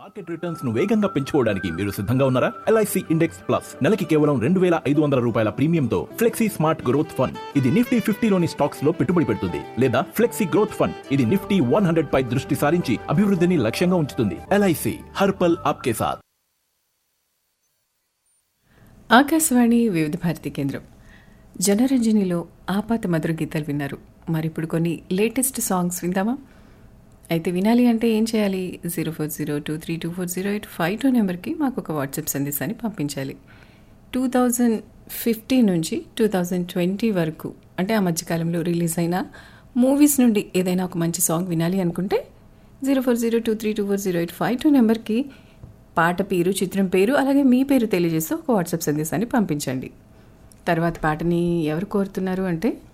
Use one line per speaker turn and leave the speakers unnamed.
market returns ను వేగంగా పెంచుకోవడానికి మీరు సిద్ధంగా ఉన్నారా ఎల్ఐసి ఇండెక్స్ ప్లస్ నెలకి కేవలం రెండు వేల ఐదు వందల రూపాయల ప్రీమియంతో ఫ్లెక్సీ స్మార్ట్ గ్రోత్ ఫండ్ ఇది నిఫ్టీ ఫిఫ్టీలోని స్టాక్స్ లో పెట్టుబడి పెడుతుంది లేదా ఫ్లెక్సీ గ్రోత్ ఫండ్ ఇది నిఫ్టీ వన్ హండ్రెడ్ పై దృష్టి సారించి అభివృద్ధిని లక్ష్యంగా ఉంచుతుంది ఎల్ఐసి హర్పల్ ఆప్కే సాత్
ఆకాశవాణి వివిధ భారతి కేంద్రం జనరంజనిలో ఆపాత మధుర గీతాలు విన్నారు మరి ఇప్పుడు కొన్ని లేటెస్ట్ సాంగ్స్ విందామా అయితే వినాలి అంటే ఏం చేయాలి zero four zero two three two four zero eight five two నెంబర్కి మాకు ఒక వాట్సాప్ సందేశాన్ని పంపించాలి టూ థౌజండ్ ఫిఫ్టీన్ నుంచి టూ థౌజండ్ ట్వంటీ వరకు అంటే ఆ మధ్యకాలంలో రిలీజ్ అయిన మూవీస్ నుండి ఏదైనా ఒక మంచి సాంగ్ వినాలి అనుకుంటే zero four zero two three two four zero eight five two నెంబర్కి పాట పేరు చిత్రం పేరు అలాగే మీ పేరు తెలియజేస్తూ ఒక వాట్సాప్ సందేశాన్ని పంపించండి తర్వాత పాటని ఎవరు కోరుతున్నారు అంటే